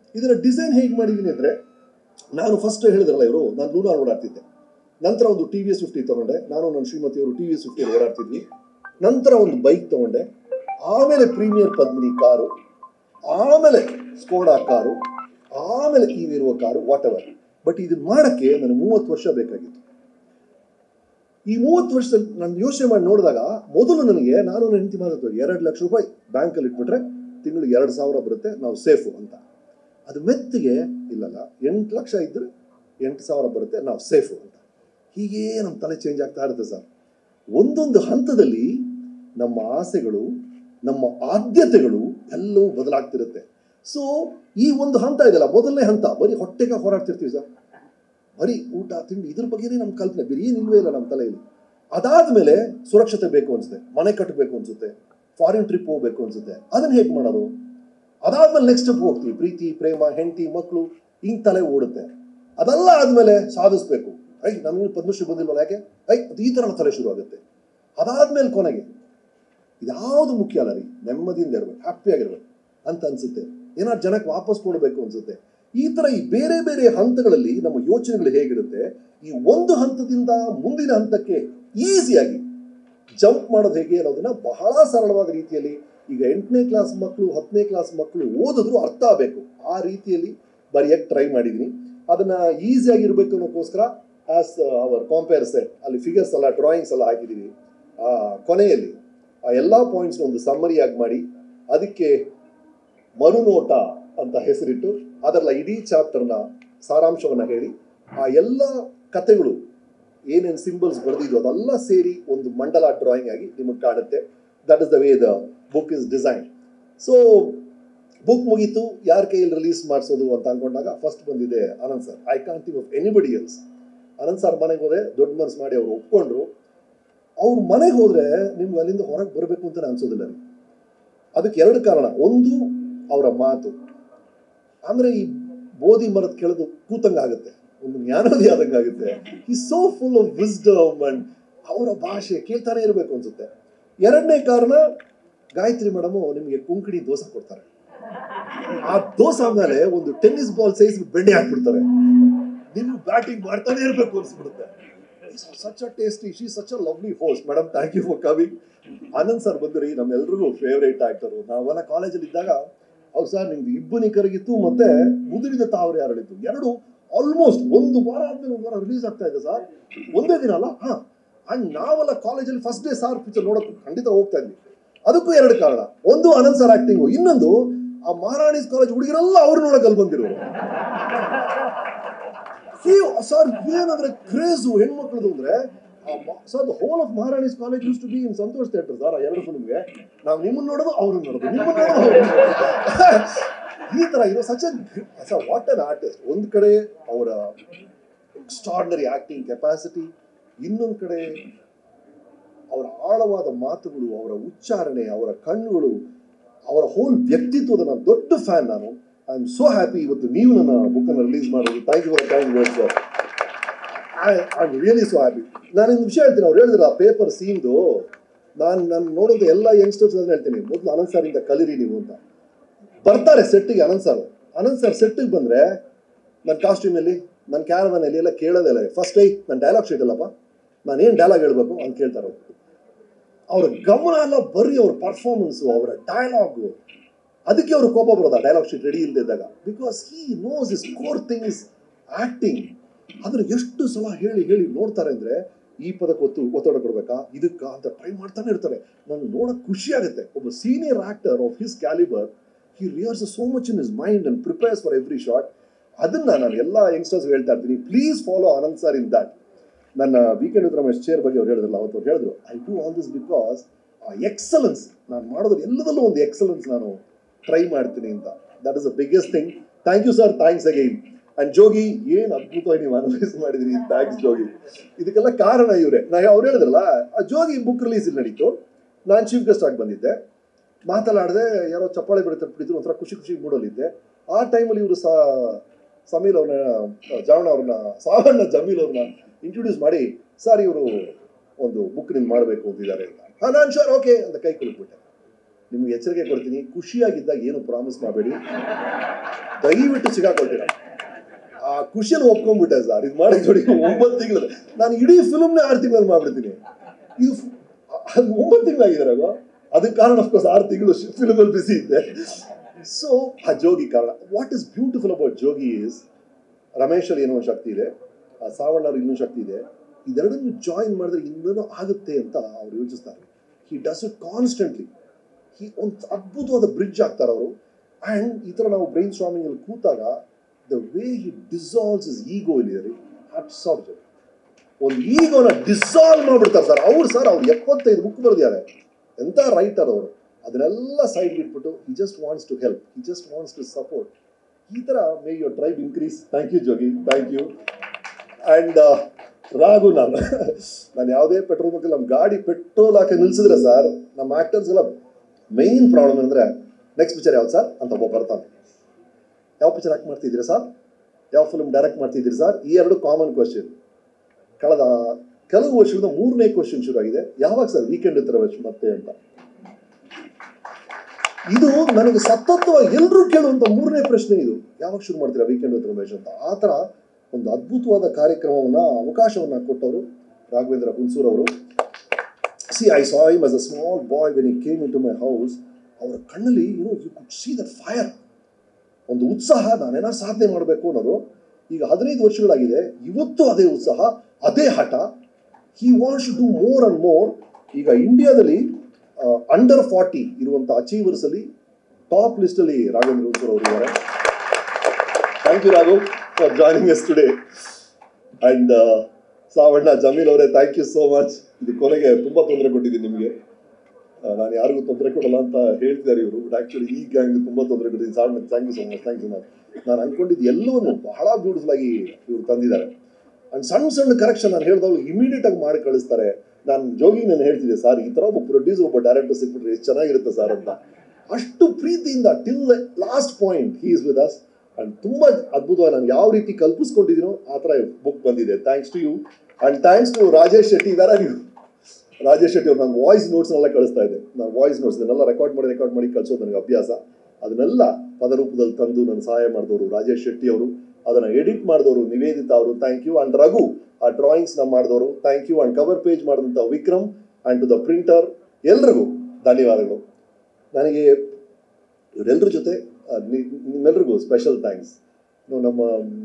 ಇದರ ಡಿಸೈನ್ ಹೇಗೆ ಮಾಡಿದ್ದೀನಿ ಅಂದರೆ ನಾನು ಫಸ್ಟ್ ಹೇಳಿದ್ರಲ್ಲ ಇವರು ನಾನು ಲೂನಾ ಓಡಾಡ್ತಿದ್ದೆ ನಂತರ ಒಂದು ಟಿ ವಿ ಎಸ್ ಫಿಫ್ಟಿ ತೊಗೊಂಡೆ ನಾನು ನನ್ನ ಶ್ರೀಮತಿಯವರು ಟಿ ವಿ ಎಸ್ ಫಿಫ್ಟಿ ಓಡಾಡ್ತಿದ್ವಿ ನಂತರ ಒಂದು ಬೈಕ್ ತೊಗೊಂಡೆ ಆಮೇಲೆ ಪ್ರೀಮಿಯರ್ ಪದ್ಮಿನಿ ಕಾರು ಆಮೇಲೆ ಸ್ಕೋಡಾ ಕಾರು ಆಮೇಲೆ ಈಗಿರುವ ಕಾರು ವಾಟ್ ಎವರ್ ಬಟ್ ಇದನ್ನ ಮಾಡೋಕ್ಕೆ ನನಗೆ ಮೂವತ್ತು ವರ್ಷ ಬೇಕಾಗಿತ್ತು ಈ ಮೂವತ್ತು ವರ್ಷದಲ್ಲಿ ನಾನು ಯೋಚನೆ ಮಾಡಿ ನೋಡಿದಾಗ ಮೊದಲು ನನಗೆ ನಾನು ನನ್ನ ಹೆಂಡತಿ ಮಾತಾಡ್ತೀವಿ ಎರಡು ಲಕ್ಷ ರೂಪಾಯಿ ಬ್ಯಾಂಕಲ್ಲಿ ಇಟ್ಬಿಟ್ರೆ ತಿಂಗಳಿಗೆ ಎರಡು ಸಾವಿರ ಬರುತ್ತೆ ನಾವು ಸೇಫು ಅಂತ ಅದು ಮೆತ್ತಿಗೆ ಇಲ್ಲಲ್ಲ ಎಂಟು ಲಕ್ಷ ಇದ್ದರೆ ಎಂಟು ಸಾವಿರ ಬರುತ್ತೆ ನಾವು ಸೇಫು ಅಂತ ಹೀಗೇ ನಮ್ಮ ತಲೆ ಚೇಂಜ್ ಆಗ್ತಾ ಇರುತ್ತೆ ಸರ್ ಒಂದೊಂದು ಹಂತದಲ್ಲಿ ನಮ್ಮ ಆಸೆಗಳು ನಮ್ಮ ಆದ್ಯತೆಗಳು ಎಲ್ಲವೂ ಬದಲಾಗ್ತಿರುತ್ತೆ ಸೊ ಈ ಒಂದು ಹಂತ ಇದೆಯಲ್ಲ ಮೊದಲನೇ ಹಂತ ಬರೀ ಹೊಟ್ಟೆಗೆ ಹೋರಾಡ್ತಿರ್ತೀವಿ ಸರ್ ಬರೀ ಊಟ ತಿಂಡಿ ಇದ್ರ ಬಗ್ಗೆನೇ ನಮ್ಮ ಕಲ್ಪನೆ ಬೇರೆ ಏನಿಲ್ವೇ ಇಲ್ಲ ನಮ್ಮ ತಲೆಯಲ್ಲಿ ಅದಾದ್ಮೇಲೆ ಸುರಕ್ಷತೆ ಬೇಕು ಅನ್ಸುತ್ತೆ ಮನೆ ಕಟ್ಟಬೇಕು ಅನ್ಸುತ್ತೆ ಫಾರಿನ್ ಟ್ರಿಪ್ ಹೋಗ್ಬೇಕು ಅನ್ಸುತ್ತೆ ಅದನ್ನ ಹೇಗೆ ಮಾಡೋದು ಅದಾದ್ಮೇಲೆ ನೆಕ್ಸ್ಟ್ ಸ್ಟೆಪ್ ಹೋಗ್ತೀವಿ ಪ್ರೀತಿ ಪ್ರೇಮ ಹೆಂಡತಿ ಮಕ್ಕಳು ಹಿಂಗ್ ತಲೆ ಓಡುತ್ತೆ ಅದೆಲ್ಲ ಆದ್ಮೇಲೆ ಸಾಧಿಸ್ಬೇಕು ಐ ನಮಗೆ ಪದ್ಮಶ್ರೀ ಬಂದಿಲ್ವಲ್ಲ ಯಾಕೆ ಐ ಅದು ಈ ತರ ತಲೆ ಶುರು ಆಗುತ್ತೆ ಅದಾದ್ಮೇಲೆ ಕೊನೆಗೆ ಇದ್ಯಾವುದು ಮುಖ್ಯ ಅಲ್ಲ ರೀ ನೆಮ್ಮದಿಯಿಂದ ಇರ್ಬೇಕು ಹ್ಯಾಪಿ ಆಗಿರ್ಬೇಕು ಅಂತ ಅನ್ಸುತ್ತೆ ಏನಾದ್ರು ಜನಕ್ಕೆ ವಾಪಸ್ ಕೊಡಬೇಕು ಅನ್ಸುತ್ತೆ ಈ ತರ ಈ ಬೇರೆ ಬೇರೆ ಹಂತಗಳಲ್ಲಿ ನಮ್ಮ ಯೋಚನೆಗಳು ಹೇಗಿರುತ್ತೆ ಈ ಒಂದು ಹಂತದಿಂದ ಮುಂದಿನ ಹಂತಕ್ಕೆ ಈಸಿಯಾಗಿ ಜಂಪ್ ಮಾಡೋದು ಹೇಗೆ ಅನ್ನೋದನ್ನ ಬಹಳ ಸರಳವಾದ ರೀತಿಯಲ್ಲಿ ಈಗ ಎಂಟನೇ ಕ್ಲಾಸ್ ಮಕ್ಕಳು ಹತ್ತನೇ ಕ್ಲಾಸ್ ಮಕ್ಕಳು ಓದಿದ್ರು ಅರ್ಥ ಆಗಬೇಕು ಆ ರೀತಿಯಲ್ಲಿ ಬರೆಯಕ್ಕೆ ಟ್ರೈ ಮಾಡಿದ್ದೀನಿ ಅದನ್ನ ಈಸಿಯಾಗಿ ಇರಬೇಕು ಅನ್ನೋಕ್ಕೋಸ್ಕರ ಆಸ್ ಅವರ್ ಕಾಂಪೇರ್ ಸೆಟ್ ಅಲ್ಲಿ ಫಿಗರ್ಸ್ ಎಲ್ಲ ಡ್ರಾಯಿಂಗ್ಸ್ ಎಲ್ಲ ಹಾಕಿದ್ದೀವಿ ಆ ಕೊನೆಯಲ್ಲಿ ಆ ಎಲ್ಲ ಪಾಯಿಂಟ್ಸ್ ಒಂದು ಸಮ್ಮರಿ ಆಗಿ ಮಾಡಿ ಅದಕ್ಕೆ ಮರುನೋಟ ಅಂತ ಹೆಸರಿಟ್ಟು ಅದರ ಇಡೀ ಚಾಪ್ಟರ್ನ ಸಾರಾಂಶವನ್ನ ಹೇಳಿ ಆ ಎಲ್ಲ ಕತೆಗಳು ಏನೇನು ಸಿಂಬಲ್ಸ್ ಬರೆದಿದ್ದು ಅದೆಲ್ಲ ಸೇರಿ ಒಂದು ಮಂಡಲ ಡ್ರಾಯಿಂಗ್ ಆಗಿ ನಿಮಗೆ ಕಾಣುತ್ತೆ that is the way the book is design so book ಮುಗೀತು ಯಾರ ಕೈಯಲ್ಲಿ ರಿಲೀಸ್ ಮಾಡಿಸೋದು ಅಂತ ಅನ್ಕೊಂಡಾಗ ಫಸ್ಟ್ ಬಂದಿದೆ Anant sir I can't think of anybody else Anant sir ಮನೆಗೆ ಹೋದೆ ದೊಡ್ಡ ಮನಸ್ಸು ಮಾಡಿ ಅವ್ರು ಒಪ್ಕೊಂಡ್ರು ಅವ್ರ ಮನೆಗೆ ಹೋದ್ರೆ ನಿಮ್ಗೆ ಅಲ್ಲಿಂದ ಹೊರಗೆ ಬರಬೇಕು ಅಂತ ಅನ್ಸೋದಿಲ್ಲ ರೀ ಅದಕ್ಕೆ ಎರಡು ಕಾರಣ ಒಂದು ಅವರ ಮಾತು ಅಂದ್ರೆ ಈ ಬೋಧಿ ಮರದ ಕೆಳದು ಕೂತಂಗ ಆಗುತ್ತೆ ಒಂದು ಜ್ಞಾನೋದಿ ಆದಂಗ ಆಗುತ್ತೆ ಈ so full of wisdom and ಅವರ ಭಾಷೆ ಕೇಳ್ತಾನೆ ಇರಬೇಕು ಅನ್ಸುತ್ತೆ ಎರಡನೇ ಕಾರಣ ಗಾಯತ್ರಿ ಮೇಡಮು ನಿಮಗೆ ಕುಂಕಣಿ ದೋಸೆ ಕೊಡ್ತಾರೆ ಆ ದೋಸೆ ಮೇಲೆ ಒಂದು ಟೆನ್ನಿಸ್ ಬಾಲ್ ಸೈಜ್ ಬೆಣ್ಣೆ ಹಾಕ್ಬಿಡ್ತಾರೆ ನಿಮ್ಗೆ ಬ್ಯಾಟಿಂಗ್ ಮಾಡ್ತಾನೆ ಇರಬೇಕು ಅನ್ಸ್ಬಿಡುತ್ತೆ such a tasty she such a lovely host madam thank you for coming Anand sir ಬಂದ್ರಿ ನಮ್ಮೆಲ್ರಿಗೂ ಫೇವ್ರೇಟ್ ಆಕ್ಟರು ನಾವೆಲ್ಲ ಕಾಲೇಜಲ್ಲಿ ಇದ್ದಾಗ ಅವ್ರು ಸರ್ ನಿಮ್ದು ಇಬ್ಬನಿ ಕರಗಿತ್ತು ಮತ್ತೆ ಮುದುರಿದ ತಾವರೆ ಅರಳಿತ್ತು ಎರಡು ಆಲ್ಮೋಸ್ಟ್ ಒಂದು ವಾರ ಆದ್ಮೇಲೆ ಒಂದು ವಾರ ರಿಲೀಸ್ ಆಗ್ತಾ ಇದೆ ಸರ್ ಒಂದೇ ದಿನ ಅಲ್ಲ ಹಾ ಅಂಡ್ ನಾವೆಲ್ಲ ಕಾಲೇಜಲ್ಲಿ ಫಸ್ಟ್ ಡೇ ಸಾರ್ ಪಿಕ್ಚರ್ ನೋಡೋಕೆ ಖಂಡಿತ ಹೋಗ್ತಾ ಇದ್ವಿ ಅದಕ್ಕೂ ಎರಡು ಕಾರಣ ಒಂದು ಅನಂತ್ ಸರ್ ಆಕ್ಟಿಂಗು ಇನ್ನೊಂದು ಆ ಮಹಾರಾಣೀಸ್ ಕಾಲೇಜ್ ಹುಡುಗಿರೆಲ್ಲ ಅವ್ರು ನೋಡಕ್ ಅಲ್ಲಿ ಬಂದಿರೋರು ಸರ್ ಏನಂದ್ರೆ ಕ್ರೇಜು ಹೆಣ್ಮಕ್ಳದು ಅಂದ್ರೆ sir the whole of Maharani's college used to be in Santosh theatre sir ಆ ಎರಡು ಫಿಲ್ಮ್ಗೆ ನಾವು ನಿಮ್ಮನ್ನ ನೋಡೋದು ಅವ್ರನ್ನ ನೋಡೋದು ನಿಮ್ಮನ್ನ ನೋಡೋದು ಅವ್ರನ್ನ ನೋಡೋದು. ಈ ತರ ಇದು such sir what an artist ಒಂದ್ ಕಡೆ ಅವರ ಎಕ್ಸ್ಟ್ರಾರ್ಡನರಿ ಆಕ್ಟಿಂಗ್ ಕೆಪಾಸಿಟಿ ಇನ್ನೊಂದ್ ಕಡೆ ಅವರ ಆಳವಾದ ಮಾತುಗಳು ಅವರ ಉಚ್ಚಾರಣೆ ಅವರ ಕಣ್ಣುಗಳು ಅವರ ಹೋಲ್ ವ್ಯಕ್ತಿತ್ವದ ನಾನು ದೊಡ್ಡ ಫ್ಯಾನ್ ನಾನು ಐ ಆಮ್ ಸೋ ಹ್ಯಾಪಿ ಇವತ್ತು ನೀವು ನನ್ನ ಬುಕ್ಕನ್ನು ರಿಲೀಸ್ ಮಾಡೋದು thank you for kind word sir I am really so happy ನಾನು ಒಂದು ವಿಷಯ ಹೇಳ್ತೀನಿ ಅವ್ರು ಹೇಳಿದ್ರೆ ಆ ಪೇಪರ್ ಸೀನ್ದು ನಾನು ನಾನು ನೋಡೋದು ಎಲ್ಲ ಯಂಗ್ಸ್ಟರ್ಸ್ ಅದನ್ನ ಹೇಳ್ತೀನಿ ಮೊದಲು ಅನಂತ್ ಸರಿಂದ ಕಲೀರಿ ನೀವು ಅಂತ ಬರ್ತಾರೆ ಸೆಟ್ಟಿಗೆ ಅನಂತ್ ಸರ್ ಅನಂತ್ ಸರ್ ಸೆಟ್ಟಿಗೆ ಬಂದ್ರೆ ನನ್ನ ಕಾಸ್ಟ್ಯೂಮಲ್ಲಿ ನನ್ನ ಕ್ಯಾರವನಲ್ಲಿ ಎಲ್ಲ ಕೇಳೋದಿಲ್ಲ ಫಸ್ಟ್ ಐ ನನ್ನ ಡೈಲಾಗ್ ಶೀಟ್ ಅಲ್ಲಪ್ಪ ನಾನು ಏನು ಡೈಲಾಗ್ ಹೇಳ್ಬೇಕು ಅಂತ ಕೇಳ್ತಾರೆ ಅವ್ರು ಅವ್ರ ಗಮನ ಎಲ್ಲ ಬರೀ ಅವ್ರ ಪರ್ಫಾರ್ಮೆನ್ಸು ಅವರ ಡೈಲಾಗು ಅದಕ್ಕೆ ಅವ್ರ ಕೋಪ ಬರೋದ ಡೈಲಾಗ್ ಶೀಟ್ ರೆಡಿ ಇಲ್ಲದಿದ್ದಾಗ because he knows is core things acting ಅದನ್ನ ಎಷ್ಟು ಸಲ ಹೇಳಿ ಹೇಳಿ ನೋಡ್ತಾರೆ ಅಂದ್ರೆ ಈ ಪದಕ್ಕೆ ಒತ್ತು ಒತ್ತಡ ಕೊಡ್ಬೇಕಾ ಇದಕ್ಕ ಅಂತ ಟ್ರೈ ಮಾಡ್ತಾನೆ ಇರ್ತಾರೆ ನಾನು ನೋಡಕ್ ಖುಷಿ ಆಗುತ್ತೆ ಒಬ್ಬ senior actor of his calibre he rehearses so much in is mind and prepares for every shot ಅದನ್ನ ನಾನು ಎಲ್ಲ ಯಂಗ್ಸ್ಟರ್ಸ್ ಹೇಳ್ತಾ ಇರ್ತೀನಿ please follow Anant sir in that ನನ್ನ ವೀಕೆಂಡ್ ವಿತ್ ರಮೇಶ್ ಚೇರ್ ಬಗ್ಗೆ ಅವ್ರು ಹೇಳಿದ್ರಲ್ಲ ಅವತ್ತು ಅವ್ರು ಹೇಳಿದ್ರು I do all this because ಆ ಎಕ್ಸಲೆನ್ಸ್ ನಾನು ಮಾಡೋದ್ರ ಎಲ್ಲದಲ್ಲೂ ಒಂದು ಎಕ್ಸಲೆನ್ಸ್ ನಾನು ಟ್ರೈ ಮಾಡ್ತೀನಿ ಅಂತ that is the biggest thing thank you sir thanks again and Jogi ಏನ್ ಅದ್ಭುತವಾಗಿ ನೀವು ಅನಲೈಸ್ ಮಾಡಿದ್ರಿ ಥ್ಯಾಂಕ್ಸ್ ಜೋಗಿ ಇದಕ್ಕೆಲ್ಲ ಕಾರಣ ಇವರೇ ನಾ ಅವ್ರು ಹೇಳಿದ್ರಲ್ಲ ಆ ಜೋಗಿ ಬುಕ್ ರಿಲೀಸ್ ಇಲ್ಲಿ ನಡೀತು ನಾನು ಚೀಫ್ ಗೆಸ್ಟ್ ಆಗಿ ಬಂದಿದ್ದೆ ಮಾತನಾಡದೆ ಯಾರೋ ಚಪ್ಪಾಳೆ ಬಿಡುತ್ತೆ ಬಿಡಿದ್ರು ಒಂಥರ ಖುಷಿ ಖುಷಿ ಮೂಡಲಿದ್ದೆ ಆ ಟೈಮಲ್ಲಿ ಇವರು ಸಾ ಸಮೀಲ್ ಅವ್ರನ್ನ ಜಾವಣ ಅವ್ರನ್ನ ಸಾವಣ್ಣ ಜಮೀಲ್ ಅವ್ರನ್ನ ಇಂಟ್ರೊಡ್ಯೂಸ್ ಮಾಡಿ ಸರ್ ಇವರು ಒಂದು ಬುಕ್ ನಿನ್ ಮಾಡಬೇಕು ಅಂತಿದ್ದಾರೆ ಅಂತ ಹಾ ನಾನು ಶೋರ್ ಓಕೆ ಅಂತ ಕೈ ಕುಳಿದ್ಬಿಟ್ಟೆ ನಿಮ್ಗೆ ಎಚ್ಚರಿಕೆ ಕೊಡ್ತೀನಿ ಖುಷಿಯಾಗಿದ್ದಾಗ ಏನು ಪ್ರಾಮಿಸ್ ಮಾಡಬೇಡಿ ದಯವಿಟ್ಟು ಸಿಗಾಕೊಳ್ತೀರ ಆ ಖುಷಿಯಲ್ಲಿ ಒಪ್ಕೊಂಡ್ಬಿಟ್ಟೆ ಸರ್ ಇದು ಮಾಡಿ ನೋಡಿ ಒಂಬತ್ತು ತಿಂಗಳು ನಾನು ಇಡೀ ಫಿಲ್ಮ್ನೇ ಆರು ತಿಂಗಳಲ್ಲಿ ಮಾಡ್ಬಿಡ್ತೀನಿ ಇದು ಫ್- ಅದು ಒಂಬತ್ತು ತಿಂಗಳಾಗಿದ್ದಾರೆ ಅದಕ್ಕೆ ಕಾರಣ ಅಫ್ಕೋರ್ಸ್ ಆರು ತಿಂಗಳು ಫಿಲ್ಮಲ್ಲಿ ಬಿಸಿ ಇದ್ದೆ ಸೊ ಆ ಜೋಗಿ ಕಾರಣ what is beautiful about Jogi is ರಮೇಶಲ್ಲಿ ಏನೋ ಒಂದು ಶಕ್ತಿ ಇದೆ ಆ ಸಾವಣ್ಣವ್ರಿಗೆ ಇನ್ನೂ ಶಕ್ತಿ ಇದೆ ಇದೆರಡನ್ನು ಜಾಯಿನ್ ಮಾಡಿದ್ರೆ ಇನ್ನೇನೋ ಆಗುತ್ತೆ ಅಂತ ಅವ್ರು ಯೋಚಿಸ್ತಾರೆ he does it constantly he ಒಂದು ಅದ್ಭುತವಾದ ಬ್ರಿಡ್ಜ್ ಆಗ್ತಾರೆ ಅವರು ಆ್ಯಂಡ್ ಈ ಥರ ನಾವು ಬ್ರೈನ್ ಸ್ಟ್ರಾಮಿಂಗ್ ಅಲ್ಲಿ ಕೂತಾಗ the way he dissolves is ego ಇಲ್ಲಿ ಹಟ್ಸ್ ಆಫ್ ಒಂದು ಈಗೋನ ಡಿಸಾಲ್ವ್ ಮಾಡ್ಬಿಡ್ತಾರೆ ಸರ್ ಅವ್ರು ಸರ್ ಅವ್ರು ಎಪ್ಪತ್ತೈದು ಬುಕ್ ಬರೆದಿದ್ದಾರೆ ಎಂಥ ರೈಟರ್ ಅವರು ಅದನ್ನೆಲ್ಲ ಸೈಡ್ ಬಿಟ್ಬಿಟ್ಟು he just wants to help he just wants to support ಈ ಥರ may your tribe increase thank you Jogi thank you and Raghu ನಾನು ನಾನು ಯಾವುದೇ ಪೆಟ್ರೋಲ್ ಬಂಕಲ್ಲಿ ನಮ್ಮ ಗಾಡಿ ಪೆಟ್ರೋಲ್ ಹಾಕಿ ನಿಲ್ಸಿದ್ರೆ ಸರ್ ನಮ್ಮ ಆ್ಯಕ್ಟರ್ಸ್ ಎಲ್ಲ ಮೈನ್ ಪ್ರಾಬ್ಲಮ್ ಅಂದರೆ ನೆಕ್ಸ್ಟ್ ಪಿಕ್ಚರ್ ಯಾವ್ದು ಸರ್ ಅಂತ ಒಬ್ಬ ಬರ್ತಾನೆ ಯಾವ ಪಿಕ್ಚರ್ ಆಕ್ಟ್ ಮಾಡ್ತಿದ್ದೀರಾ ಸರ್ ಯಾವ ಫಿಲ್ಮ್ ಡೈರೆಕ್ಟ್ ಮಾಡ್ತಿದ್ದೀರಿ ಸರ್ ಈ ಎರಡು ಕಾಮನ್ ಕ್ವಶನ್ ಕಳೆದ ಕೆಲವು ವರ್ಷದಿಂದ ಮೂರನೇ ಕ್ವಶನ್ ಶುರು ಆಗಿದೆ ಯಾವಾಗ ಸರ್ ವೀಕೆಂಡ್ ಇರ್ತಾರೆ ಮತ್ತೆ ಅಂತ ಇದು ನನಗೆ ಸತತವಾಗಿ ಎಲ್ಲರೂ ಕೇಳುವಂತ ಮೂರನೇ ಪ್ರಶ್ನೆ ಇದು ಯಾವಾಗ ಶುರು ಮಾಡ್ತೀರಾ ವೀಕೆಂಡ್ ವಿತ್ ರಮೇಶ್ ಅಂತ ಆ ಥರ ಒಂದು ಅದ್ಭುತವಾದ ಕಾರ್ಯಕ್ರಮವನ್ನ ಅವಕಾಶವನ್ನ ಕೊಟ್ಟವರು ರಾಘವೇಂದ್ರ ಹುನ್ಸೂರ್ ಅವರು see I saw him as a small boy when I came in to my house ಅವರ ಕಣ್ಣಲ್ಲಿ you you could see that fire ಒಂದು ಉತ್ಸಾಹ ನಾನೇನಾದ್ರು ಸಾಧನೆ ಮಾಡಬೇಕು ಅನ್ನೋದು ಈಗ ಹದಿನೈದು ವರ್ಷಗಳಾಗಿದೆ ಇವತ್ತು ಅದೇ ಉತ್ಸಾಹ ಅದೇ ಹಠ he wants to do more and more ಈಗ ಇಂಡಿಯಾದಲ್ಲಿ ಅಂಡರ್ ಫಾರ್ಟಿ ಇರುವಂಥ ಅಚೀವರ್ಸ್ ಅಲ್ಲಿ ಟಾಪ್ ಲಿಸ್ಟ್ ಅಲ್ಲಿ ರಾಘವೇಂದ್ರ ಹುನ್ಸೂರ್ ಅವರು ಇದ್ದಾರೆ thank you Raghav for joining us today and Savanna Jameel ಅವರೇ ಥ್ಯಾಂಕ್ ಯು ಸೋ ಮಚ್ ಇದು ಕೊನೆಗೆ ತುಂಬಾ ತೊಂದರೆ ಕೊಟ್ಟಿದ್ದೀನಿ ನಿಮಗೆ ನಾನು ಯಾರಿಗೂ ತೊಂದರೆ ಕೊಡಲ್ಲ ಅಂತ ಹೇಳ್ತಿದ್ದಾರೆ ಇವರು ಬಟ್ ಆಕ್ಚುಲಿ ಈ ಗ್ಯಾಂಗ್ ತುಂಬಾ ತೊಂದರೆ ಕೊಟ್ಟಿದ್ದೀನಿ Savanna thank you so much thank you much ನಾನು ಅನ್ಕೊಂಡಿದ್ದು ಎಲ್ಲವನ್ನು ಬಹಳ ಬ್ಯೂಟಿಫುಲ್ ಆಗಿ ಇವರು ತಂದಿದ್ದಾರೆ ಅಂಡ್ ಸಣ್ಣ ಸಣ್ಣ ಕರೆಕ್ಷನ್ ನಾನು ಹೇಳ್ದವ್ರು ಇಮಿಡಿಯೇಟ್ ಆಗಿ ಮಾಡಿ ಕಳಿಸ್ತಾರೆ ನಾನು ಜೋಗಿ ನಾನು ಹೇಳ್ತಿದ್ದೆ ಸರ್ ಈ ತರ ಒಬ್ಬ ಪ್ರೊಡ್ಯೂಸರ್ ಒಬ್ಬ ಡೈರೆಕ್ಟರ್ ಸಿಕ್ಬಿಟ್ರೆ ಎಷ್ಟು ಚೆನ್ನಾಗಿರುತ್ತೆ ಸರ್ ಅಂತ ಅಷ್ಟು ಪ್ರೀತಿಯಿಂದ till last point he is with us and ತುಂಬಾ ಅದ್ಭುತವಾಗಿ ನಾನು ಯಾವ ರೀತಿ ಕಲ್ಪಿಸ್ಕೊಂಡಿದ್ದೀನೋ ಆ ಥರ ಬುಕ್ ಬಂದಿದೆ thanks to you and thanks to Rajesh Shetty ಇದಾರ ನೀವು ರಾಜೇಶ್ ಶೆಟ್ಟಿ ಅವ್ರು ನಾನು ವಾಯ್ಸ್ ನೋಟ್ಸ್ನೆಲ್ಲ ಕಳಿಸ್ತಾ ಇದ್ದೆ ನಾನು ವಾಯ್ಸ್ ನೋಟ್ಸ್ ಇದನ್ನೆಲ್ಲ ರೆಕಾರ್ಡ್ ಮಾಡಿ ರೆಕಾರ್ಡ್ ಮಾಡಿ ಕಳಿಸೋದು ನನಗೆ ಅಭ್ಯಾಸ ಅದನ್ನೆಲ್ಲ ಪದರೂಪದಲ್ಲಿ ತಂದು ನನ್ನ ಸಹಾಯ ಮಾಡಿದವರು ರಾಜೇಶ್ ಶೆಟ್ಟಿ ಅವರು ಅದನ್ನ ಎಡಿಟ್ ಮಾಡಿದವರು ನಿವೇದಿತಾ ಅವರು ಥ್ಯಾಂಕ್ ಯು ಅಂಡ್ ರಘು ಆ ಡ್ರಾಯಿಂಗ್ಸ್ ನ ಮಾಡಿದವರು thank you and cover page ಮಾಡಿದಂಥ Vikram and to the printer ಎಲ್ರಿಗೂ ಧನ್ಯವಾದಗಳು ನನಗೆ ಇವರೆಲ್ಲರ ಜೊತೆ ಆ, ನಿ- ನಿಮ್ಮೆಲ್ರಿಗೂ ಸ್ಪೆಷಲ್ ಥ್ಯಾಂಕ್ಸ್ ನಮ್ಮ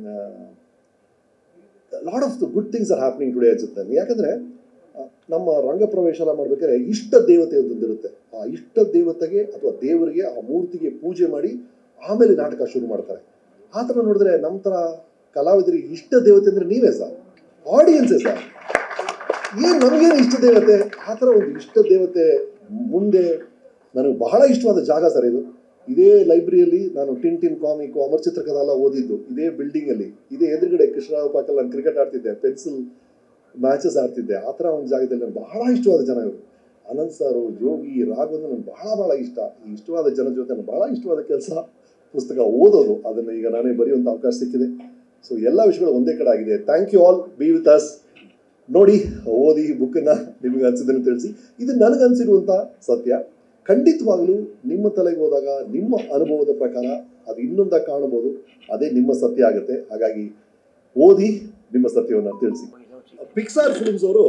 lot of the good things are happening today ಅನ್ಸುತ್ತೆ ನನಗೆ. ಯಾಕಂದ್ರೆ ಆ, ನಮ್ಮ ರಂಗ ಪ್ರವೇಶ ಎಲ್ಲ ಮಾಡ್ಬೇಕಾದ್ರೆ ಇಷ್ಟ ದೇವತೆ ಒಂದಿರುತ್ತೆ ಆ ಇಷ್ಟ ದೇವತೆಗೆ ಅಥವಾ ದೇವರಿಗೆ ಆ ಮೂರ್ತಿಗೆ ಪೂಜೆ ಮಾಡಿ ಆಮೇಲೆ ನಾಟಕ ಶುರು ಮಾಡ್ತಾರೆ ಆ ಥರ ನೋಡಿದ್ರೆ ನಮ್ಮ ಥರ ಕಲಾವಿದರಿಗೆ ಇಷ್ಟ ದೇವತೆ ಅಂದ್ರೆ ನೀವೇ ಸರ್ ಆಡಿಯನ್ಸೇ ಸರ್ ಏನ್ ನಮಗೇನು ಇಷ್ಟ ದೇವತೆ ಆ ಥರ ಒಂದು ಇಷ್ಟ ದೇವತೆ ಮುಂದೆ ನನಗೆ ಬಹಳ ಇಷ್ಟವಾದ ಜಾಗ ಸರ್ ಇದು ಇದೇ ಲೈಬ್ರರಿಯಲ್ಲಿ ನಾನು Tintin comic Amar Chitra Katha ಎಲ್ಲ ಓದಿದ್ದು ಇದೇ ಬಿಲ್ಡಿಂಗ್ ಅಲ್ಲಿ ಇದೇ ಎದುರುಗಡೆ ಕೃಷ್ಣರಾವ್ ಪಾಕಲ್ ನಾನು ಕ್ರಿಕೆಟ್ ಆಡ್ತಿದ್ದೆ ಪೆನ್ಸಿಲ್ ಮ್ಯಾಚಸ್ ಆಡ್ತಿದ್ದೆ ಆ ಥರ ಒಂದು ಜಾಗದಲ್ಲಿ ನನಗೆ ಬಹಳ ಇಷ್ಟವಾದ ಜನ ಇವರು ಅನಂತ್ ಸಾರು ಜೋಗಿ ರಾಘವೇಂದ್ರ ನನಗೆ ಬಹಳ ಬಹಳ ಇಷ್ಟ ಈ ಇಷ್ಟವಾದ ಜನ ಜೊತೆ ನನಗೆ ಬಹಳ ಇಷ್ಟವಾದ ಕೆಲಸ ಪುಸ್ತಕ ಓದೋದು ಅದನ್ನು ಈಗ ನಾನೇ ಬರೆಯುವಂಥ ಅವಕಾಶ ಸಿಕ್ಕಿದೆ ಸೊ ಎಲ್ಲ ವಿಷಯಗಳು ಒಂದೇ ಕಡೆ ಆಗಿದೆ thank you all be with us ನೋಡಿ ಓದಿ ಬುಕ್ಕನ್ನ ನಿಮಗೆ ಅನ್ಸಿದ್ದನ್ನು ತಿಳಿಸಿ ಇದು ನನಗೆ ಅನ್ಸಿರುವಂಥ ಸತ್ಯ ಖಂಡಿತವಾಗ್ಲೂ ನಿಮ್ಮ ತಲೆಗೆ ಹೋದಾಗ ನಿಮ್ಮ ಅನುಭವದ ಪ್ರಕಾರ ಅದು ಇನ್ನೊಂದ ಕಾಣಬಹುದು ಅದೇ ನಿಮ್ಮ ಸತ್ಯ ಆಗುತ್ತೆ ಹಾಗಾಗಿ ಓದಿ ನಿಮ್ಮ ಸತ್ಯವನ್ನು ತಿಳಿಸಿ ಪಿಕ್ಸಾರ್ ಫಿಲ್ಮ್ಸ್ ಅವರು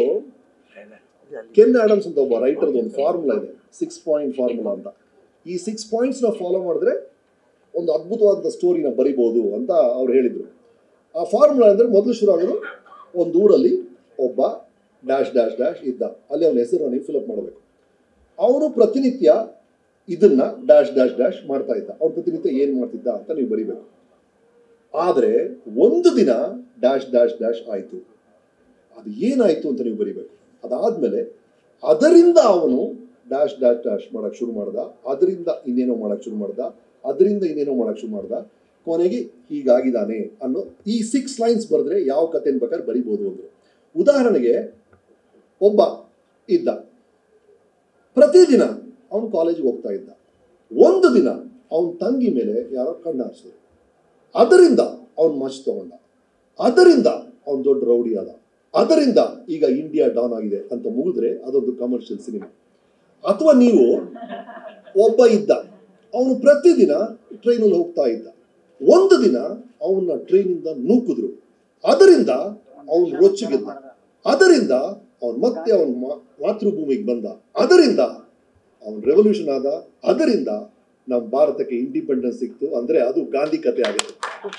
ಕೆನ್ ಆಡಮ್ಸ್ ಅಂತ ಒಬ್ಬ ರೈಟರ್ ಒಂದು ಫಾರ್ಮುಲಾ ಇದೆ ಸಿಕ್ಸ್ ಪಾಯಿಂಟ್ ಫಾರ್ಮುಲಾ ಅಂತ ಈ ಸಿಕ್ಸ್ ಪಾಯಿಂಟ್ಸ್ ನ ಫಾಲೋ ಮಾಡಿದ್ರೆ ಒಂದು ಅದ್ಭುತವಾದ ಸ್ಟೋರಿನ ಬರಿಬೋದು ಅಂತ ಅವ್ರು ಹೇಳಿದ್ರು ಆ ಫಾರ್ಮುಲಾ ಅಂದ್ರೆ ಮೊದಲು ಶುರು ಆಗೋದು ಒಂದು ಊರಲ್ಲಿ ಒಬ್ಬ ಡ್ಯಾಶ್ ಡ್ಯಾಶ್ ಡ್ಯಾಶ್ ಇದ್ದ ಅಲ್ಲಿ ಅವನ ಹೆಸರನ್ನ ನೀವು ಫಿಲಪ್ ಮಾಡಬೇಕು ಅವನು ಪ್ರತಿನಿತ್ಯ ಇದನ್ನ ಡ್ಯಾಶ್ ಡ್ಯಾಶ್ ಡ್ಯಾಶ್ ಮಾಡ್ತಾ ಇದ್ದ ಅವ್ನು ಪ್ರತಿನಿತ್ಯ ಏನ್ ಮಾಡ್ತಿದ್ದ ಅಂತ ನೀವು ಬರಿಬೇಕು ಆದ್ರೆ ಒಂದು ದಿನ ಡ್ಯಾಶ್ ಡ್ಯಾಶ್ ಡ್ಯಾಶ್ ಆಯ್ತು ಅದು ಏನಾಯ್ತು ಅಂತ ನೀವು ಬರಿಬೇಕು ಅದಾದ್ಮೇಲೆ ಅದರಿಂದ ಅವನು ಡ್ಯಾಶ್ ಡ್ಯಾಶ್ ಡ್ಯಾಶ್ ಮಾಡಕ್ ಶುರು ಮಾಡ್ದ ಅದರಿಂದ ಇನ್ನೇನೋ ಮಾಡಕ್ ಶುರು ಮಾಡ್ದ ಅದರಿಂದ ಇನ್ನೇನೋ ಮಾಡಕ್ ಶುರು ಮಾಡ್ದ ಕೊನೆಗೆ ಹೀಗಾಗಿದ್ದಾನೆ ಅನ್ನೋ ಈ ಸಿಕ್ಸ್ ಲೈನ್ಸ್ ಬರೆದ್ರೆ ಯಾವ ಕಥೆನ ಬೇಕಾದ್ರೆ ಬರಿಬೋದು ಅಂದ್ರು ಉದಾಹರಣೆಗೆ ಒಬ್ಬ ಇದ್ದ ಪ್ರತಿದಿನ ಅವನು ಕಾಲೇಜಿಗೆ ಹೋಗ್ತಾ ಇದ್ದ ಒಂದು ದಿನ ಅವನ ತಂಗಿ ಮೇಲೆ ಯಾರೋ ಕಣ್ಣು ಹಾರಿಸಿದ್ರು ಅದರಿಂದ ಅವನು ಮಚ್ ತಗೊಂಡ ಅದರಿಂದ ಅವನು ದೊಡ್ಡ ರೌಡಿ ಆದ ಅದರಿಂದ ಈಗ ಇಂಡಿಯಾ ಡೌನ್ ಆಗಿದೆ ಅಂತ ಮುಗಿದ್ರೆ ಅದೊಂದು ಕಮರ್ಷಿಯಲ್ ಸಿನಿಮಾ ಅಥವಾ ನೀವು ಒಬ್ಬ ಇದ್ದ ಅವನು ಪ್ರತಿದಿನ ಟ್ರೈನಲ್ಲಿ ಹೋಗ್ತಾ ಇದ್ದ ಒಂದು ದಿನ ಅವನ್ನ ಟ್ರೈನಿಂದ ನೂಕಿದ್ರು ಅದರಿಂದ ಅವನು ರೊಚ್ಚಿಗೆದ್ದ ಅದರಿಂದ ಅವನು ಮತ್ತೆ ಅವನ ಮಾತೃಭೂಮಿಗೆ ಬಂದ ಅದರಿಂದ ಅವನು ರೆವಲ್ಯೂಷನ್ ಆದ ಅದರಿಂದ ನಮ್ಮ ಭಾರತಕ್ಕೆ ಇಂಡಿಪೆಂಡೆನ್ಸ್ ಸಿಕ್ತು ಅಂದ್ರೆ ಅದು ಗಾಂಧಿ ಕತೆ ಆಗುತ್ತೆ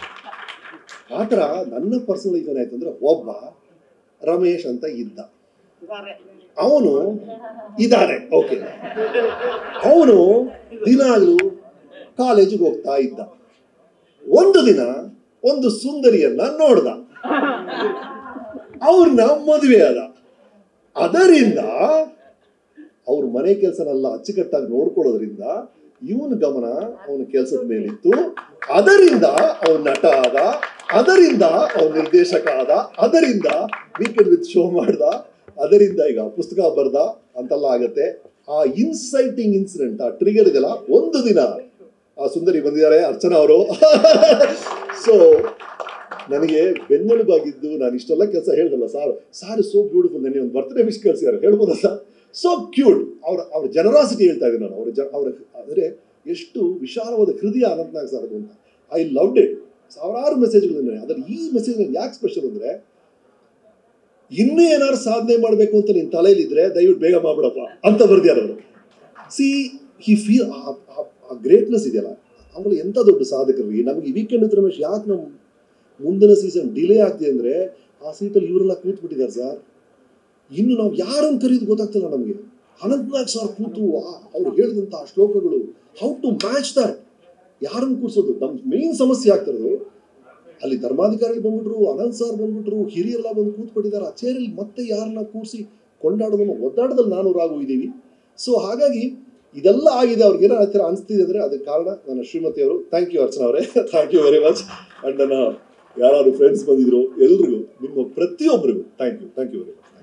ಆ ಥರ ನನ್ನ ಪರ್ಸನಲ್ ಲೈಫ್ ಏನಾಯ್ತು ಅಂದ್ರೆ ಒಬ್ಬ ರಮೇಶ್ ಅಂತ ಇದ್ದ ಅವನು ಇದ್ದಾನೆ ಓಕೆ ಅವನು ದಿನಾಗ್ಲೂ ಕಾಲೇಜಿಗೆ ಹೋಗ್ತಾ ಇದ್ದ ಒಂದು ದಿನ ಒಂದು ಸುಂದರಿಯನ್ನ ನೋಡ್ದ ಅವ್ರನ್ನ ಮದುವೆ ಆದ ಅದರಿಂದ ಅವ್ರ ಮನೆ ಕೆಲಸನೆಲ್ಲ ಅಚ್ಚುಕಟ್ಟಾಗಿ ನೋಡ್ಕೊಳ್ಳೋದ್ರಿಂದ ಇವನ ಗಮನ ಅವನ ಕೆಲಸದ ಮೇಲಿತ್ತು ಅದರಿಂದ ಅವನ ನಟ ಆದ ಅದರಿಂದ ಅವನ ನಿರ್ದೇಶಕ ಆದ ಅದರಿಂದ ವೀಕೆಂಡ್ ವಿತ್ ಶೋ ಮಾಡ್ದ ಅದರಿಂದ ಈಗ ಪುಸ್ತಕ ಬರ್ದ ಅಂತೆಲ್ಲ ಆಗತ್ತೆ ಆ ಇನ್ಸೈಟಿಂಗ್ ಇನ್ಸಿಡೆಂಟ್ ಆ ಟ್ರಿಗರ್ ಇದೆಲ್ಲ ಒಂದು ದಿನ ಆ ಸುಂದರಿ ಬಂದಿದ್ದಾರೆ ಅರ್ಚನಾ ಅವರು ಸೊ ನನಗೆ ಬೆನ್ನೆಲುಬಾಗಿದ್ದು ನಾನು ಇಷ್ಟೆಲ್ಲ ಕೆಲಸ ಹೇಳ್ದಲ್ಲ ಸಾರ್ ಸಾರ್ ಸೋ ಬ್ಯೂಟಿಫುಲ್ ನನಗೆ ಒಂದು ಬರ್ತ್ಡೇ ವಿಶ್ ಕಳಿಸಿದ್ದಾರೆ ಹೇಳ್ಬೋದಾ ಸರ್ ಸೋ ಕ್ಯೂಟ್ ಅವ್ರ ಅವ್ರ ಜನರಾಸಿಟಿ ಹೇಳ್ತಾ ಇದ್ದೀನಿ ನಾನು ಅವ್ರ ಜ ಅವ್ರ ಅಂದರೆ ಎಷ್ಟು ವಿಶಾಲವಾದ ಹೃದಯ ಅನಂತನಾಗ್ ಸರ್ ಅದು ಅಂತ ಐ ಲವ್ಡ್ ಇಟ್ ಸಾವಿರಾರು ಮೆಸೇಜ್ಗಳಿವೆ ಅದ್ರಲ್ಲಿ ಈ ಮೆಸೇಜ್ ಯಾಕೆ ಸ್ಪೆಷಲ್ ಅಂದರೆ ಇನ್ನೂ ಏನಾದ್ರು ಸಾಧನೆ ಮಾಡಬೇಕು ಅಂತ ನಿನ್ನ ತಲೆಯಲ್ಲಿದ್ರೆ ದಯವಿಟ್ಟು ಬೇಗ ಮಾಡ್ಬಿಡಪ್ಪ ಅಂತ ಬರ್ದಿಯಾರ ಅವರು see he feel a greatness ಇದೆಯಲ್ಲ ಆಮೇಲೆ ಎಂಥ ದೊಡ್ಡ ಸಾಧಕರಿಗೆ ನಮಗೆ ವೀಕೆಂಡ್ ರಮೇಶ್ ಯಾಕೆ ನಮ್ಮ ಮುಂದಿನ ಸೀಸನ್ ಡಿಲೇ ಆಗ್ತಿದೆ ಅಂದರೆ ಆ ಸೀಟಲ್ಲಿ ಇವರೆಲ್ಲ ಕೂತ್ಬಿಟ್ಟಿದ್ದಾರೆ ಸರ್ ಇನ್ನು ನಾವು ಯಾರನ್ನು ಕರೆಯೋದು ಗೊತ್ತಾಗ್ತಿಲ್ಲ ನಮಗೆ ಅನಂತನಾಗ್ ಸರ್ ಕೂತು ಆ- ಅವ್ರು ಹೇಳಿದಂಥ ಆ ಶ್ಲೋಕಗಳು ಹೌ ಟು ಮ್ಯಾಚ್ ದಟ್ ಯಾರನ್ನು ಕೂರಿಸೋದು ನಮ್ಮ ಮೇನ್ ಸಮಸ್ಯೆ ಆಗ್ತಿರೋದು ಅಲ್ಲಿ ಧರ್ಮಾಧಿಕಾರಿಗಳು ಬಂದ್ಬಿಟ್ರು ಅನಂತ್ ಸರ್ ಬಂದ್ಬಿಟ್ರು ಹಿರಿಯರೆಲ್ಲ ಬಂದು ಕೂತ್ಬಿಟ್ಟಿದ್ದಾರೆ ಆ ಚೇರಲ್ಲಿ ಮತ್ತೆ ಯಾರನ್ನ ಕೂರಿಸಿ ಕೊಂಡಾಡೋದನ್ನು ಒದ್ದಾಡದಲ್ಲಿ ನಾನು ರಾಗು ಇದ್ದೀವಿ ಸೊ ಹಾಗಾಗಿ ಇದೆಲ್ಲ ಆಗಿದೆ ಅವ್ರಿಗೆ ಏನೋ ಆ ಥರ ಅನಿಸ್ತಿದೆ ಅಂದರೆ ಅದಕ್ಕೆ ಕಾರಣ ನನ್ನ ಶ್ರೀಮತಿ ಅವರು ಥ್ಯಾಂಕ್ ಯು ಅರ್ಚನಾ ಅವರೇ thank you very much and ನನ್ನ ಯಾರು ಫ್ರೆಂಡ್ಸ್ ಬಂದಿದ್ರು ಎಲ್ರಿಗೂ ನಿಮ್ಮ ಪ್ರತಿಯೊಬ್ಬರಿಗೂ thank you thank you very much